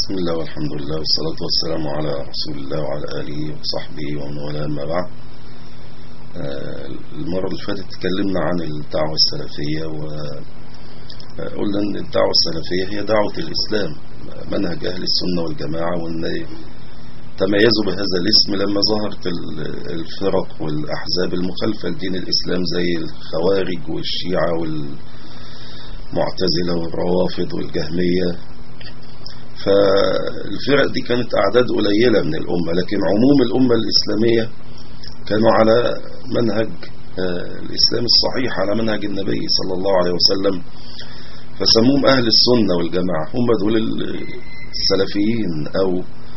بسم الله والحمد لله والصلاة والسلام على رسول الله وعلى آله وصحبه ومن والاه أما بعد آه، المرة اللي فاتت تكلمنا عن الدعوة السلفية وقلنا أن الدعوة السلفية هي دعوة الإسلام منهج أهل السنة والجماعة وأن تميزوا بهذا الاسم لما ظهرت الفرق والأحزاب المخالفة لدين الإسلام زي الخوارج والشيعة والمعتزلة والروافض والجهمية فالفرق دي كانت أعداد قليلة من الأمة لكن عموم الأمة الإسلامية كانوا على منهج الإسلام الصحيح على منهج النبي صلى الله عليه وسلم فسموهم أهل السنة والجماعة هم دول السلفيين أو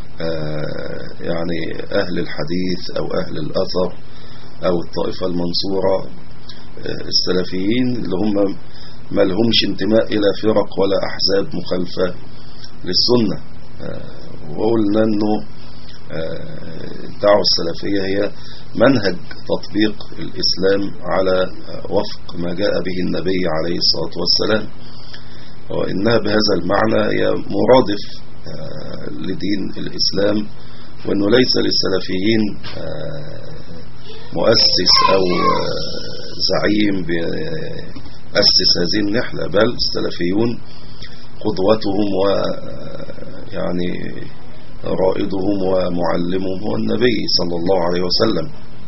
يعني أهل الحديث أو أهل الأثر أو الطائفة المنصورة السلفيين اللي هم ما لهمش انتماء إلى فرق ولا أحزاب مخالفة للسنة وقلنا أنه الدعوة السلفية هي منهج تطبيق الإسلام على وفق ما جاء به النبي عليه الصلاة والسلام وإنها بهذا المعنى هي مرادف لدين الإسلام وأنه ليس للسلفيين مؤسس أو زعيم بأسس هذه النحلة بل السلفيون قدوتهم ويعني رائدهم ومعلمهم هو النبي صلى الله عليه وسلم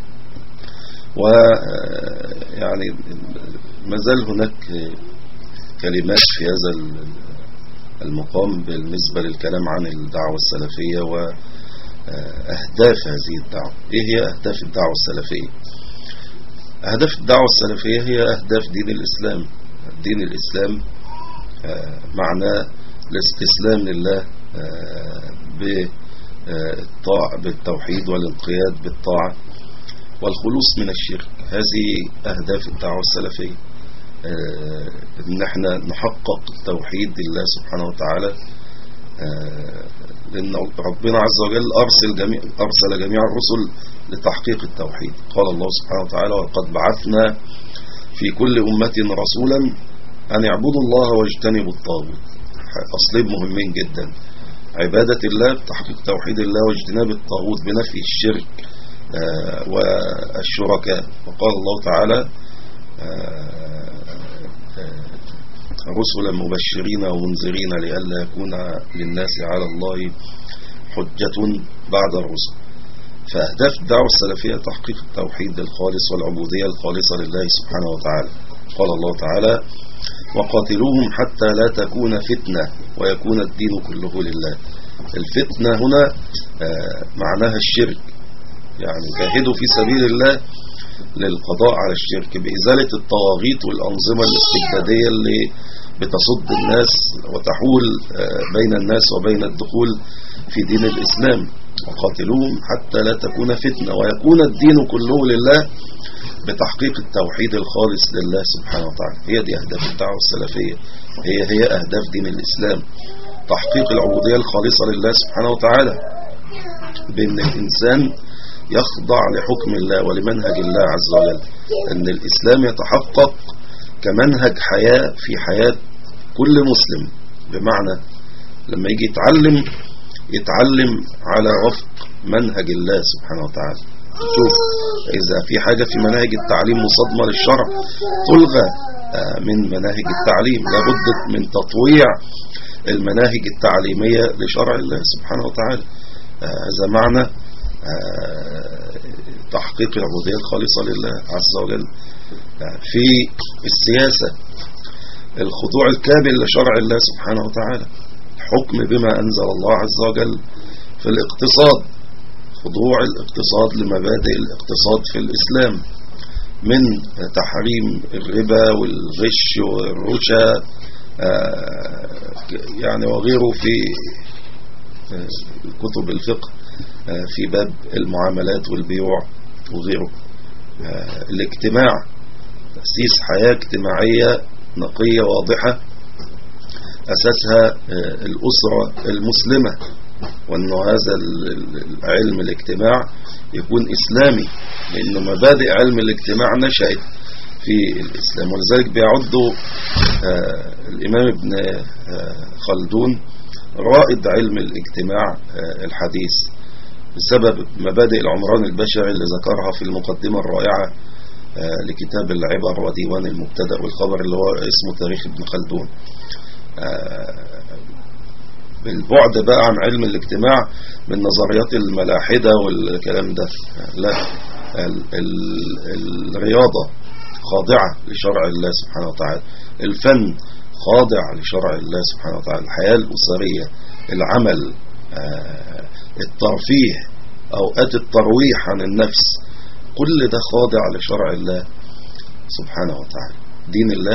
ويعني ما زال هناك كلمات في هذا المقام بالنسبة للكلام عن الدعوة السلفية وأهداف هذه الدعوة إيه هي أهداف الدعوة السلفية أهداف الدعوة السلفية هي أهداف دين الإسلام دين الإسلام معناه الاستسلام لله بالتوحيد والانقياد بالطاعة والخلوص من الشرك هذه أهداف الدعوة السلفية ان احنا نحقق توحيد الله سبحانه وتعالى لان ربنا عز وجل أرسل جميع, أرسل جميع الرسل لتحقيق التوحيد قال الله سبحانه وتعالى وقد بعثنا في كل أمة رسولا أن يعبدوا الله واجتنبوا الطاغوت أصلين مهمين جدا عبادة الله تحقيق توحيد الله واجتناب الطاغوت بنفي الشرك والشركاء وقال الله تعالى رسلا مبشرين ومنذرين لئلا يكون للناس على الله حجة بعد الرسل فأهداف الدعوة السلفية تحقيق التوحيد الخالص والعبودية الخالصة لله سبحانه وتعالى قال الله تعالى وقاتلوهم حتى لا تكون فتنة ويكون الدين كله لله الفتنة هنا معناها الشرك يعني جاهدوا في سبيل الله للقضاء على الشرك بإزالة الطواغيت والأنظمة الاستبدادية اللي بتصد الناس وتحول بين الناس وبين الدخول في دين الإسلام وقاتلوهم حتى لا تكون فتنة ويكون الدين كله لله بتحقيق التوحيد الخالص لله سبحانه وتعالى هي دي أهداف الدعوة السلفية هي هي أهداف دين الإسلام تحقيق العبودية الخالصة لله سبحانه وتعالى بأن الإنسان يخضع لحكم الله ولمنهج الله عز وجل أن الإسلام يتحقق كمنهج حياة في حياة كل مسلم بمعنى لما يجي يتعلم يتعلم على وفق منهج الله سبحانه وتعالى شوف إذا في حاجة في مناهج التعليم مصادمة للشرع تلغى من مناهج التعليم لابد من تطويع المناهج التعليمية لشرع الله سبحانه وتعالى هذا معنى تحقيق العبودية الخالصة لله عز وجل في السياسة الخضوع الكامل لشرع الله سبحانه وتعالى حكم بما أنزل الله عز وجل في الاقتصاد خضوع الاقتصاد لمبادئ الاقتصاد في الإسلام من تحريم الربا والغش والرشا يعني وغيره في كتب الفقه في باب المعاملات والبيوع وغيره الاجتماع تأسيس حياة اجتماعية نقية واضحة أساسها الأسرة المسلمة وأنه هذا العلم الاجتماع يكون إسلامي لأن مبادئ علم الاجتماع نشأت في الإسلام ولذلك بيعد الإمام ابن خلدون رائد علم الاجتماع الحديث بسبب مبادئ العمران البشري اللي ذكرها في المقدمة الرائعة لكتاب العبر وديوان المبتدأ والخبر اللي هو اسمه تاريخ ابن خلدون بالبعد بقى عن علم الاجتماع من نظريات الملاحدة والكلام ده لا ال ال الرياضة خاضعة لشرع الله سبحانه وتعالى الفن خاضع لشرع الله سبحانه وتعالى الحياة الأسرية العمل الترفيه أوقات الترويح عن النفس كل ده خاضع لشرع الله سبحانه وتعالى دين الله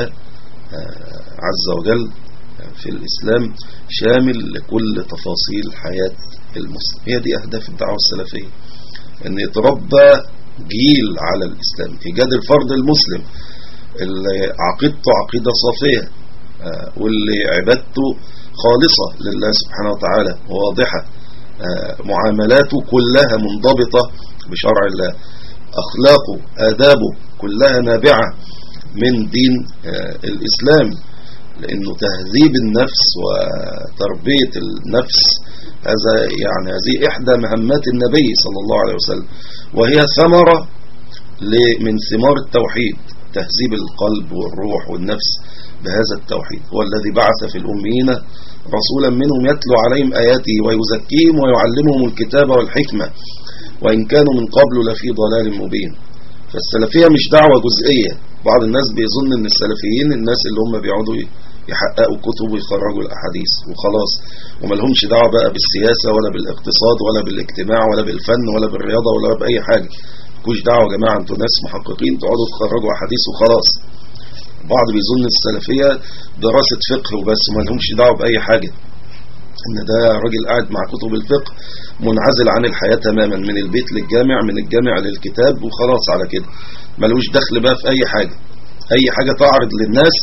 عز وجل في الإسلام شامل لكل تفاصيل حياة المسلم هي دي أهداف الدعوة السلفية أن يتربى جيل على الإسلام إيجاد الفرد المسلم اللي عقيدته عقيدة صافية واللي عبادته خالصة لله سبحانه وتعالى واضحة معاملاته كلها منضبطة بشرع الله أخلاقه آدابه كلها نابعة من دين الإسلام لأنه تهذيب النفس وتربية النفس هذا يعني هذه إحدى مهمات النبي صلى الله عليه وسلم وهي ثمرة من ثمار التوحيد تهذيب القلب والروح والنفس بهذا التوحيد هو الذي بعث في الأميين رسولا منهم يتلو عليهم آياته ويزكيهم ويعلمهم الكتاب والحكمة وإن كانوا من قبل لفي ضلال مبين فالسلفية مش دعوة جزئية بعض الناس بيظن ان السلفيين الناس اللي هم بيقعدوا يحققوا كتب ويخرجوا الأحاديث وخلاص وما لهمش دعوة بقى بالسياسة ولا بالاقتصاد ولا بالاجتماع ولا بالفن ولا بالرياضة ولا بأي حاجة مكوش دعوة يا جماعة انتوا ناس محققين تقعدوا تخرجوا أحاديث وخلاص بعض بيظن السلفية دراسة فقه وبس وما لهمش دعوة بأي حاجة ان ده راجل قاعد مع كتب الفقه منعزل عن الحياة تماما من البيت للجامع من الجامع للكتاب وخلاص على كده ملوش دخل بقى في اي حاجة اي حاجة تعرض للناس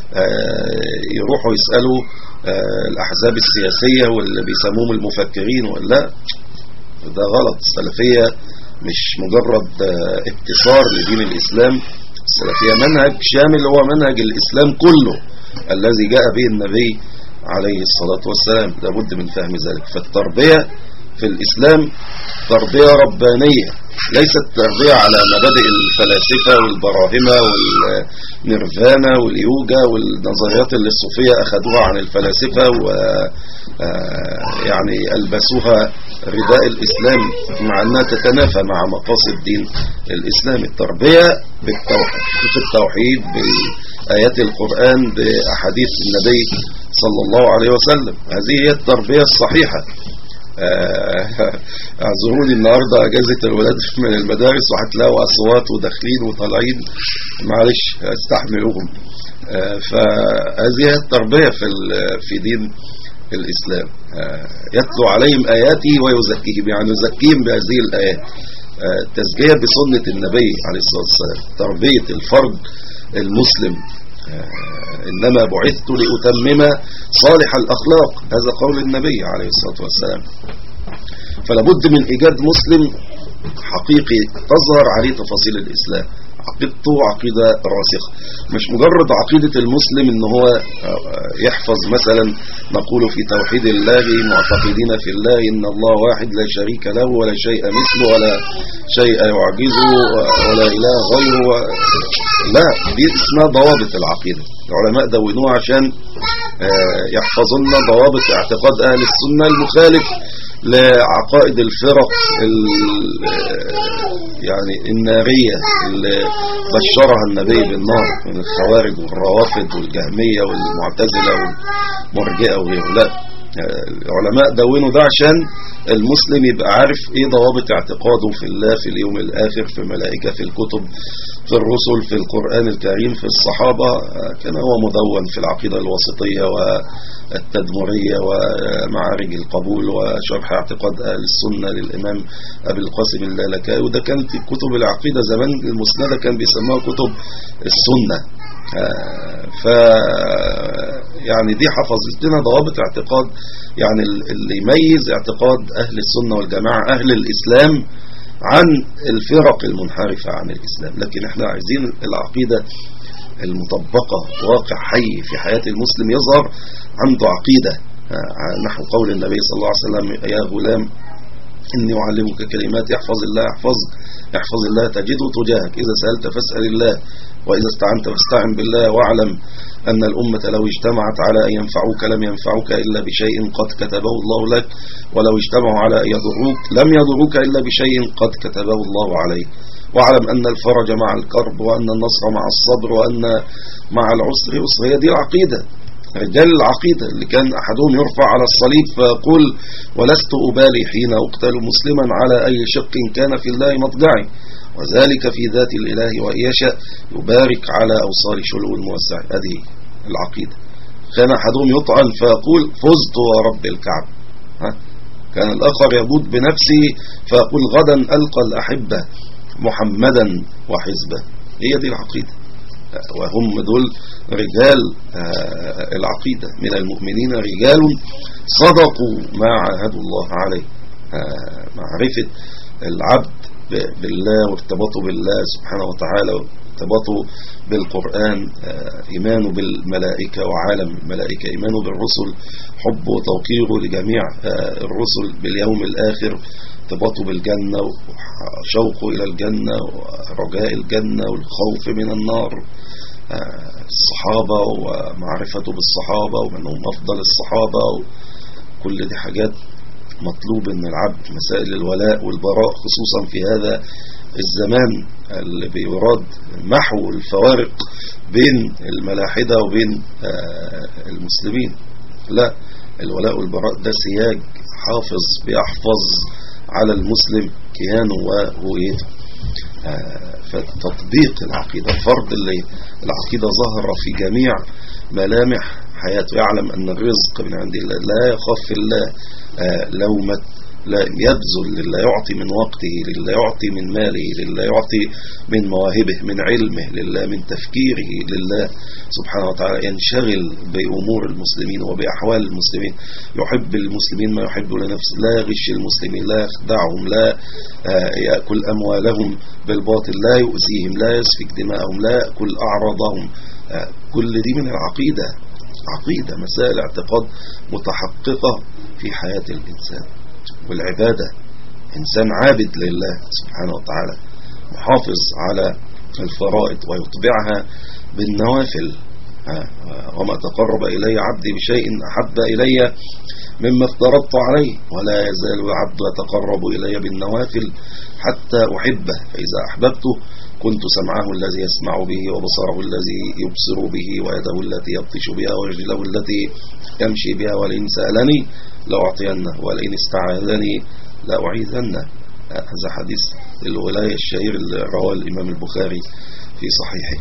يروحوا يسألوا الاحزاب السياسية واللي بيسموهم المفكرين ولا ده غلط السلفية مش مجرد ابتصار لدين الاسلام السلفية منهج شامل هو منهج الاسلام كله الذي جاء به النبي عليه الصلاة والسلام لابد من فهم ذلك فالتربية في الإسلام تربية ربانية ليست تربية على مبادئ الفلاسفة والبراهمة والنيرفانا واليوجا والنظريات اللي الصوفية أخذوها عن الفلاسفة و يعني ألبسوها رداء الإسلام مع أنها تتنافى مع مقاصد دين الإسلام التربية بالتوحيد في التوحيد بآيات القرآن بأحاديث النبي صلى الله عليه وسلم هذه هي التربية الصحيحة اعذروني النهاردة اجازة الولاد من المدارس وهتلاقوا اصوات وداخلين وطالعين معلش استحملوهم فهذه التربية في في دين الاسلام يتلو عليهم اياته ويزكيهم يعني يزكيهم بهذه الايات التزكية بسنة النبي عليه الصلاة والسلام تربية الفرد المسلم إنما بعثت لأتمم صالح الأخلاق هذا قول النبي عليه الصلاة والسلام فلابد من إيجاد مسلم حقيقي تظهر عليه تفاصيل الإسلام عقيدته عقيدة راسخة مش مجرد عقيدة المسلم ان هو يحفظ مثلا نقول في توحيد الله معتقدين في الله ان الله واحد لا شريك له ولا شيء مثله ولا شيء يعجزه ولا اله غيره لا دي اسمها ضوابط العقيدة العلماء دونوها عشان يحفظون ضوابط اعتقاد اهل السنة المخالف لعقائد الفرق يعني النارية اللي بشرها النبي بالنار من الخوارج والروافد والجهمية والمعتزلة والمرجئة وغيره لا العلماء دونوا ده عشان المسلم يبقى عارف ايه ضوابط اعتقاده في الله في اليوم الاخر في الملائكة في الكتب في الرسل في القرآن الكريم في الصحابة كان هو مدون في العقيدة الوسطية والتدمرية ومعارج القبول وشرح اعتقاد أهل السنة للإمام أبي القاسم اللالكائي وده كانت كتب العقيدة زمان المسندة كان بيسموها كتب السنة ف يعني دي حفظت لنا ضوابط اعتقاد يعني اللي يميز اعتقاد أهل السنة والجماعة أهل الإسلام عن الفرق المنحرفة عن الإسلام لكن احنا عايزين العقيدة المطبقة واقع حي في حياة المسلم يظهر عنده عقيدة نحو قول النبي صلى الله عليه وسلم يا غلام إني أعلمك كلمات يحفظ الله يحفظك يحفظ الله تجده تجاهك إذا سألت فاسأل الله وإذا استعنت فاستعن بالله واعلم أن الأمة لو اجتمعت على أن ينفعوك لم ينفعوك إلا بشيء قد كتبه الله لك ولو اجتمعوا على أن يضروك لم يضروك إلا بشيء قد كتبه الله عليك واعلم أن الفرج مع الكرب وأن النصر مع الصبر وأن مع العسر يسر هي دي العقيدة رجال العقيدة اللي كان أحدهم يرفع على الصليب فيقول ولست أبالي حين أقتل مسلما على أي شق كان في الله مضجعي وذلك في ذات الإله وإن يشاء يبارك على أوصال شلو الموسع هذه العقيدة كان أحدهم يطعن فيقول فزت ورب الكعب ها؟ كان الآخر يبود بنفسه فيقول غدا ألقى الأحبة محمدا وحزبه هي دي العقيدة وهم دول رجال آه، العقيدة من المؤمنين رجال صدقوا ما عاهدوا الله عليه آه، معرفة العبد بالله وارتباطه بالله سبحانه وتعالى وارتباطه بالقرآن آه، إيمانه بالملائكة وعالم الملائكة إيمانه بالرسل حبه وتوقيره لجميع الرسل باليوم الآخر ارتباطه بالجنة وشوقه إلى الجنة ورجاء الجنة والخوف من النار الصحابة ومعرفته بالصحابة ومن هم أفضل الصحابة كل دي حاجات مطلوب ان العبد مسائل الولاء والبراء خصوصا في هذا الزمان اللي بيراد محو الفوارق بين الملاحدة وبين آه، المسلمين لا الولاء والبراء ده سياج حافظ بيحفظ على المسلم كيانه وهويته آه، فتطبيق العقيدة الفرض اللي العقيدة ظاهرة في جميع ملامح حياته يعلم أن الرزق من عند الله لا يخاف في الله آه، لومة لا يبذل لله يعطي من وقته لله يعطي من ماله لله يعطي من مواهبه من علمه لله من تفكيره لله سبحانه وتعالى ينشغل بأمور المسلمين وبأحوال المسلمين يحب المسلمين ما يحب لنفسه لا يغش المسلمين لا يخدعهم لا آه، يأكل أموالهم بالباطل لا يؤذيهم لا يسفك دماءهم لا يأكل أعراضهم آه، كل دي من العقيدة عقيدة مسائل اعتقاد متحققة في حياة الإنسان والعبادة إنسان عابد لله سبحانه وتعالى محافظ على الفرائض ويطبعها بالنوافل وما تقرب إلي عبدي بشيء أحب إلي مما افترضت عليه ولا يزال العبد يتقرب إلي بالنوافل حتى أحبه فإذا أحببته كنت سمعه الذي يسمع به وبصره الذي يبصر به ويده التي يبطش بها ورجله التي يمشي بها ولئن سألني لأعطينه ولئن استعاذني لأعيذنه هذا حديث الولاية الشهير اللي رواه الإمام البخاري في صحيحه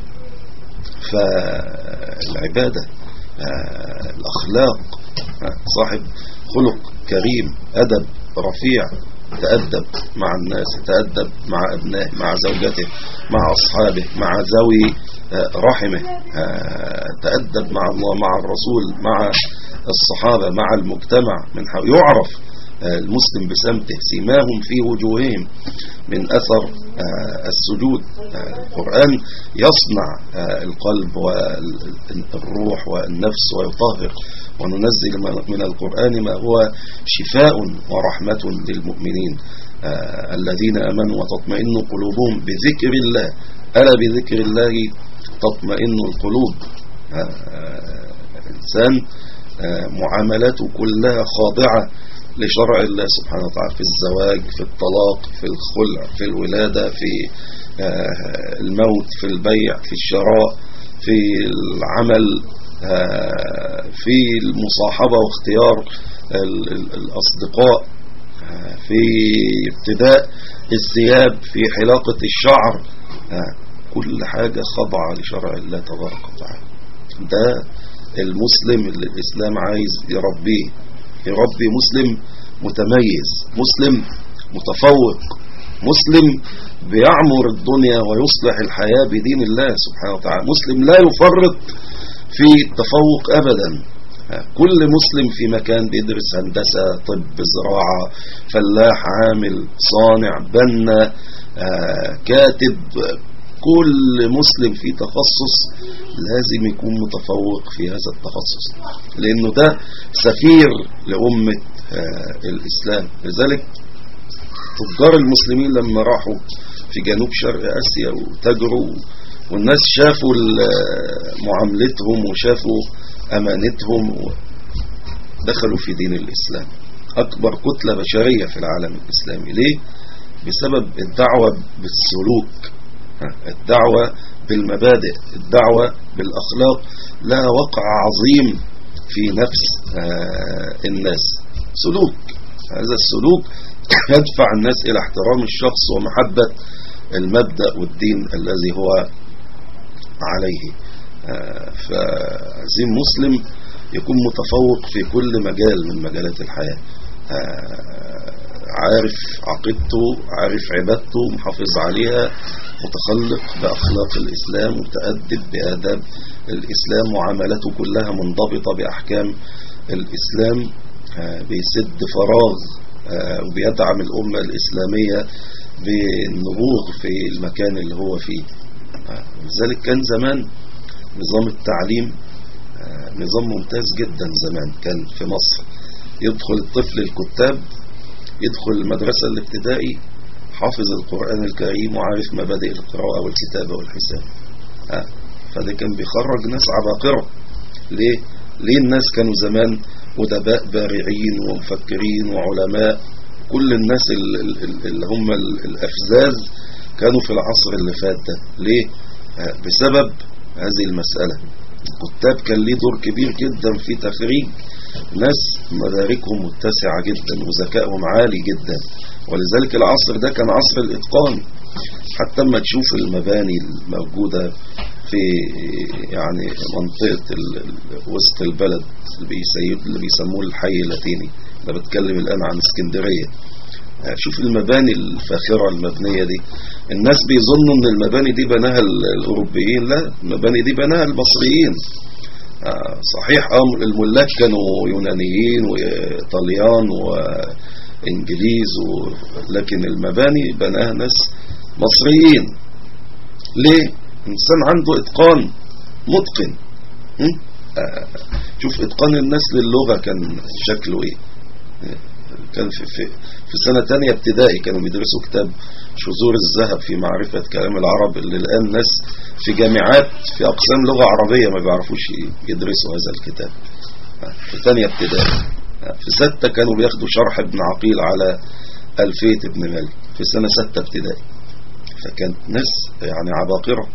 فالعبادة الأخلاق صاحب خلق كريم أدب رفيع تأدب مع الناس تأدب مع أبنائه مع زوجته مع أصحابه مع ذوي رحمه تأدب مع الله مع الرسول مع الصحابة مع المجتمع من يعرف المسلم بسمته سيماهم في وجوههم من أثر السجود القرآن يصنع القلب والروح والنفس ويطهر وننزل من القرآن ما هو شفاء ورحمة للمؤمنين الذين أمنوا وتطمئن قلوبهم بذكر الله ألا بذكر الله تطمئن القلوب الإنسان معاملاته كلها خاضعة لشرع الله سبحانه وتعالى في الزواج في الطلاق في الخلع في الولادة في الموت في البيع في الشراء في العمل في المصاحبة واختيار الأصدقاء في ابتداء الثياب في حلاقة الشعر كل حاجة خضعة لشرع الله تبارك وتعالى ده المسلم اللي الإسلام عايز يربيه يربي مسلم متميز مسلم متفوق مسلم بيعمر الدنيا ويصلح الحياة بدين الله سبحانه وتعالى مسلم لا يفرط في التفوق أبدا كل مسلم في مكان بيدرس هندسة طب زراعة فلاح عامل صانع بنا كاتب كل مسلم في تخصص لازم يكون متفوق في هذا التخصص لأنه ده سفير لأمة آه، الإسلام لذلك تجار المسلمين لما راحوا في جنوب شرق آسيا وتجروا والناس شافوا معاملتهم وشافوا أمانتهم دخلوا في دين الإسلام أكبر كتلة بشرية في العالم الإسلامي ليه؟ بسبب الدعوة بالسلوك الدعوة بالمبادئ الدعوة بالأخلاق لها وقع عظيم في نفس آه، الناس سلوك هذا السلوك يدفع الناس إلى احترام الشخص ومحبة المبدأ والدين الذي هو عليه آه، فزين مسلم يكون متفوق في كل مجال من مجالات الحياة آه، عارف عقيدته عارف عبادته محافظ عليها متخلق بأخلاق الإسلام متأدب بآداب الإسلام معاملته كلها منضبطة بأحكام الإسلام آه، بيسد فراغ وبيدعم الأمة الإسلامية بالنبوغ في المكان اللي هو فيه لذلك كان زمان نظام التعليم آه، نظام ممتاز جدا زمان كان في مصر يدخل الطفل الكتاب يدخل المدرسة الابتدائي حافظ القرآن الكريم وعارف مبادئ القراءة والكتابة والحساب آه، فده كان بيخرج ناس عباقرة ليه؟ ليه الناس كانوا زمان أدباء بارعين ومفكرين وعلماء كل الناس اللي هم الأفزاز كانوا في العصر اللي فات ده ليه آه، بسبب هذه المسألة الكتاب كان ليه دور كبير جدا في تخريج ناس مداركهم متسعة جدا وذكائهم عالي جدا ولذلك العصر ده كان عصر الإتقان حتى اما تشوف المباني الموجودة في يعني منطقة وسط البلد اللي بيسموه الحي اللاتيني انا بتكلم الآن عن اسكندرية شوف المباني الفاخرة المبنية دي الناس بيظنوا ان المباني دي بناها الاوروبيين لا المباني دي بناها المصريين آه، صحيح الملاك كانوا يونانيين وايطاليان وانجليز لكن المباني بناها ناس مصريين ليه انسان عنده اتقان متقن آه، شوف اتقان الناس للغة كان شكله ايه كان في, في, في سنة تانية ابتدائي كانوا بيدرسوا كتاب شذور الذهب في معرفة كلام العرب اللي الآن ناس في جامعات في أقسام لغة عربية ما بيعرفوش يدرسوا هذا الكتاب في تانية ابتدائي في ستة كانوا بياخدوا شرح ابن عقيل على ألفية ابن مالك في سنة ستة ابتدائي فكانت ناس يعني عباقرة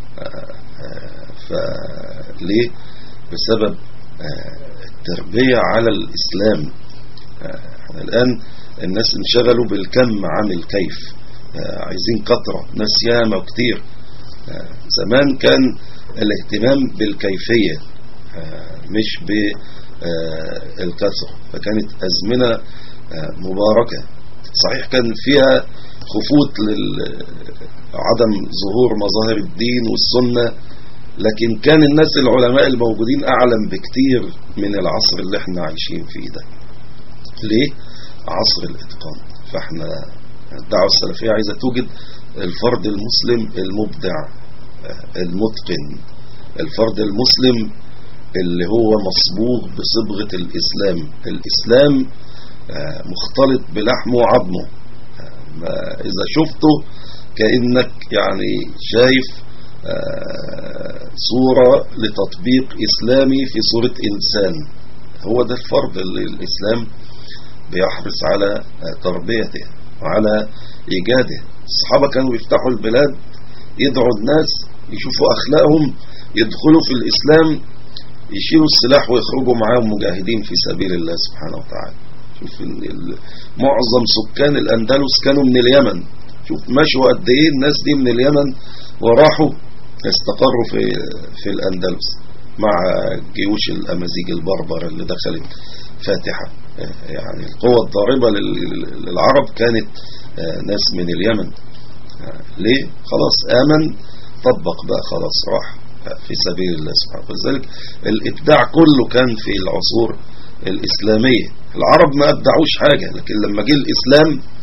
فليه بسبب التربية على الإسلام احنا الآن الناس انشغلوا بالكم عن الكيف آه، عايزين كثرة ناس ياما وكتير آه، زمان كان الاهتمام بالكيفية آه، مش بالكثرة فكانت أزمنة مباركة صحيح كان فيها خفوت لعدم ظهور مظاهر الدين والسنة لكن كان الناس العلماء الموجودين أعلم بكتير من العصر اللي احنا عايشين فيه ده ليه عصر الاتقان فاحنا الدعوة السلفية عايزة توجد الفرد المسلم المبدع المتقن الفرد المسلم اللي هو مصبوغ بصبغة الإسلام الإسلام آه، مختلط بلحمه وعظمه آه، إذا شفته كأنك يعني شايف آه، صورة لتطبيق إسلامي في صورة إنسان هو ده الفرد اللي الإسلام بيحرص على تربيته وعلى إيجاده الصحابة كانوا يفتحوا البلاد يدعوا الناس يشوفوا أخلاقهم يدخلوا في الإسلام يشيلوا السلاح ويخرجوا معاهم مجاهدين في سبيل الله سبحانه وتعالى شوف معظم سكان الأندلس كانوا من اليمن شوف مشوا قد ايه الناس دي من اليمن وراحوا استقروا في في الأندلس مع جيوش الأمازيغ البربر اللي دخلت فاتحة يعني القوة الضاربة للعرب كانت آه، ناس من اليمن آه، ليه خلاص آمن طبق بقى خلاص راح آه، في سبيل الله سبحانه ولذلك الإبداع كله كان في العصور الإسلامية العرب ما أبدعوش حاجة لكن لما جه الإسلام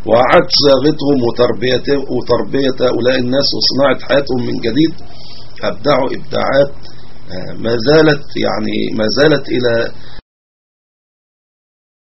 وأعاد صياغتهم وتربية, وتربية هؤلاء الناس وصناعة حياتهم من جديد أبدعوا إبداعات آه، ما زالت يعني ما زالت إلى